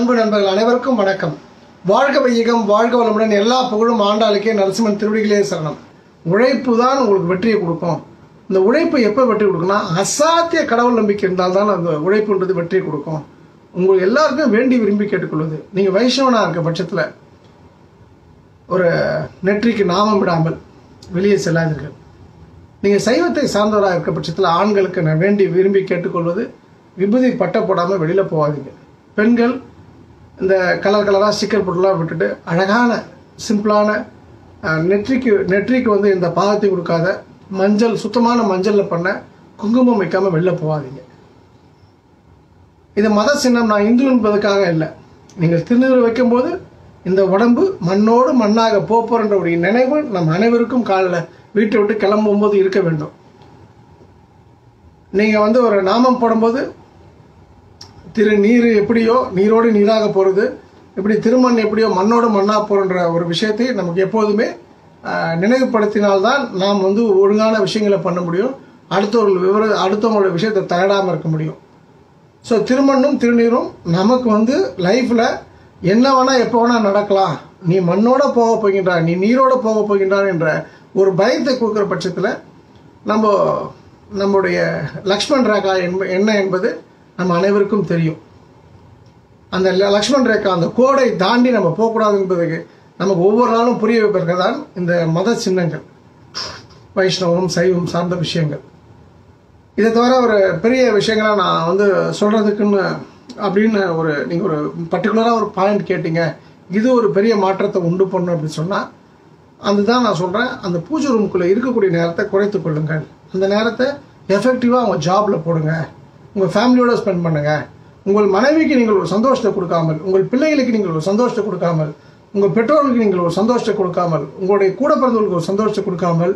அன்பு நண்பர்கள் அனைவருக்கும் வணக்கம் வாழ்க வையகம் வாழ்க வளமுடன் எல்லா புகழும் ஆண்டாளுக்கே நரசிம்மன் திருவடிகளே சரணம் உழைப்பு தான் உங்களுக்கு வெற்றியை கொடுக்கும் இந்த உழைப்பு எப்போ வெற்றி கொடுக்கும்னா அசாத்திய கடவுள் நம்பிக்கை இருந்தால் தான் அந்த உழைப்புன்றது வெற்றியை கொடுக்கும் உங்களுக்கு எல்லாருக்கும் வேண்டி விரும்பி கேட்டுக்கொள்வது நீங்கள் வைஷ்ணவனாக இருக்க பட்சத்தில் ஒரு நெற்றிக்கு நாமம் விடாமல் வெளியே செல்லாதீர்கள் நீங்கள் சைவத்தை சார்ந்தவராக இருக்க பட்சத்தில் ஆண்களுக்கு நான் வேண்டி விரும்பி கேட்டுக்கொள்வது விபூதி பட்டை போடாமல் வெளியில் போகாதீங்க பெண்கள் இந்த கலர் கலராக ஸ்டிக்கர் போட்டுலாம் விட்டுட்டு அழகான சிம்பிளான அஹ், நெற்றிக்கு நெற்றிக்கு வந்து இந்த பாதத்தை கொடுக்காத மஞ்சள் சுத்தமான மஞ்சளில் பண்ண குங்குமம் வைக்காமல் வெளில போகாதீங்க இது மத சின்னம் நான் இந்து என்பதற்காக இல்லை நீங்கள் திருநீர் வைக்கும்போது இந்த உடம்பு மண்ணோடு மண்ணாக போப்போன்ற ஒரு நினைவு நம் அனைவருக்கும் காலில் வீட்டை விட்டு கிளம்பும்போது இருக்க வேண்டும் நீங்கள் வந்து ஒரு நாமம் போடும்போது திரு நீர் எப்படியோ நீரோடு நீராக போகிறது இப்படி திருமண் எப்படியோ மண்ணோடு மண்ணாக போகின்ற ஒரு விஷயத்தை நமக்கு எப்போதுமே ஆஹ், நினைவுபடுத்தினால்தான் நாம் வந்து ஒழுங்கான விஷயங்களை பண்ண முடியும் அடுத்தவர்கள் விவர அடுத்தவங்களோட விஷயத்தை தகடாமல் இருக்க முடியும் ஸோ திருமண்ணும் திருநீரும் நமக்கு வந்து லைஃப்பில் என்ன வேணால் எப்போ வேணால் நடக்கலாம் நீ மண்ணோட போக போகின்றாய் நீ நீரோட போக போகின்றாய் என்ற ஒரு பயத்தை கொடுக்குற பட்சத்தில் நம்ம நம்முடைய லக்ஷ்மண் ரேகா என்ப என்ன என்பது நம்ம அனைவருக்கும் தெரியும் அந்த ல- லக்ஷ்மண் ரேகா அந்த கோடை தாண்டி நம்ம போகக்கூடாது என்பதுக்கு நமக்கு ஒவ்வொரு நாளும் புரிய வைப்பதற்கு தான் இந்த மத சின்னங்கள் வைஷ்ணவம் சைவம் சார்ந்த விஷயங்கள் இதை தவிர ஒரு பெரிய விஷயங்களா நான் வந்து சொல்கிறதுக்குன்னு அப்படின்னு ஒரு நீங்கள் ஒரு பர்டிகுலராக ஒரு பாயிண்ட் கேட்டீங்க இது ஒரு பெரிய மாற்றத்தை உண்டு பண்ணும் அப்படின்னு சொன்னால் அதுதான் நான் சொல்கிறேன் அந்த பூஜை ரூமுக்குள்ளே இருக்கக்கூடிய நேரத்தை குறைத்து கொள்ளுங்கள் அந்த நேரத்தை எஃபெக்டிவாக உங்கள் ஜாபில் போடுங்க உங்கள் ஃபேமிலியோட ஸ்பெண்ட் பண்ணுங்கள் உங்கள் மனைவிக்கு நீங்கள் ஒரு சந்தோஷத்தை கொடுக்காமல் உங்கள் பிள்ளைகளுக்கு நீங்கள் ஒரு சந்தோஷத்தை கொடுக்காமல் உங்கள் பெற்றோர்களுக்கு நீங்கள் ஒரு சந்தோஷத்தை கொடுக்காமல் உங்களுடைய கூட பிறந்தவர்களுக்கு ஒரு சந்தோஷத்தை கொடுக்காமல்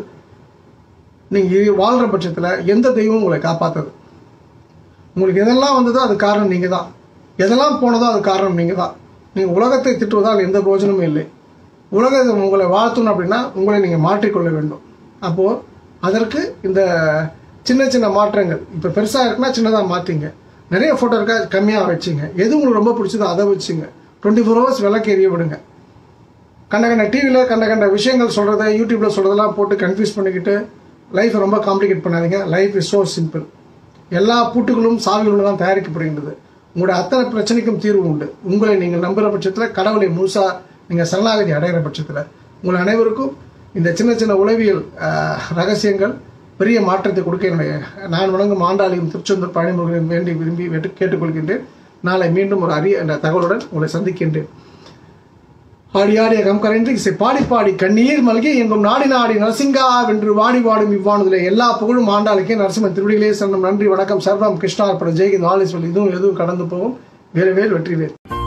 நீங்கள் வாழ்கிற பட்சத்தில் எந்த தெய்வம் உங்களை காப்பாற்றுது உங்களுக்கு எதெல்லாம் வந்ததோ அது காரணம் நீங்கள் தான் எதெல்லாம் போனதோ அது காரணம் நீங்கள் தான் நீங்கள் உலகத்தை திட்டுவதால் எந்த பிரயோஜனமும் இல்லை உலகத்தை உங்களை வாழ்த்தணும் அப்படின்னா உங்களை நீங்கள் மாற்றிக்கொள்ள வேண்டும் அப்போது அதற்கு இந்த சின்ன சின்ன மாற்றங்கள் இப்போ பெருசாக இருக்குன்னா சின்னதாக மாற்றிங்க நிறைய ஃபோட்டோ இருக்கா கம்மியாக வச்சுங்க எது உங்களுக்கு ரொம்ப பிடிச்சதோ அதை வச்சுங்க டுவெண்ட்டி ஃபோர் ஹவர்ஸ் விளக்கு எரிய விடுங்க கண்ட கண்ட டிவியில் கண்ட கண்ட விஷயங்கள் சொல்கிறத யூடியூப்பில் சொல்கிறதெல்லாம் போட்டு கன்ஃபியூஸ் பண்ணிக்கிட்டு லைஃப்பை ரொம்ப காம்ப்ளிகேட் பண்ணாதீங்க லைஃப் இஸ் ஸோ சிம்பிள் எல்லா பூட்டுகளும் சாவிகளும் தான் தயாரிக்கப்படுகின்றது உங்களுடைய அத்தனை பிரச்சனைக்கும் தீர்வு உண்டு உங்களை நீங்கள் நம்புகிற பட்சத்தில் கடவுளை முழுசா நீங்கள் சரணாகதி அடைகிற பட்சத்தில் உங்கள் அனைவருக்கும் இந்த சின்ன சின்ன உளவியல் அஹ், ரகசியங்கள் பெரிய மாற்றத்தை கொடுக்க என்னுடைய நான் வணங்கும் ஆண்டாளியும் திருச்செந்தூர் பழனிமுருகன் வேண்டி விரும்பி வெட்டு- கேட்டுக்கொள்கின்றேன் நாளை மீண்டும் ஒரு அரிய என்ற தகவலுடன் உங்களை சந்திக்கின்றேன் ஆடி ஆடி அகம் கரைந்து இசை பாடி பாடி கண்ணீர் மல்கி எங்கும் நாடி நாடி நரசிங்கா வென்று வாடி வாடும் இவ்வானதுல எல்லா புகழும் ஆண்டாளுக்கே நரசிம்மன் திருவடிகளே சரணம் நன்றி வணக்கம் சர்வம் கிருஷ்ணார்ப்பணம் ஜெய்கிந்த் ஆலேஸ்வல் இதுவும் எதுவும் கடந்து போகும் வேறு வேறு வெற்றிவேல்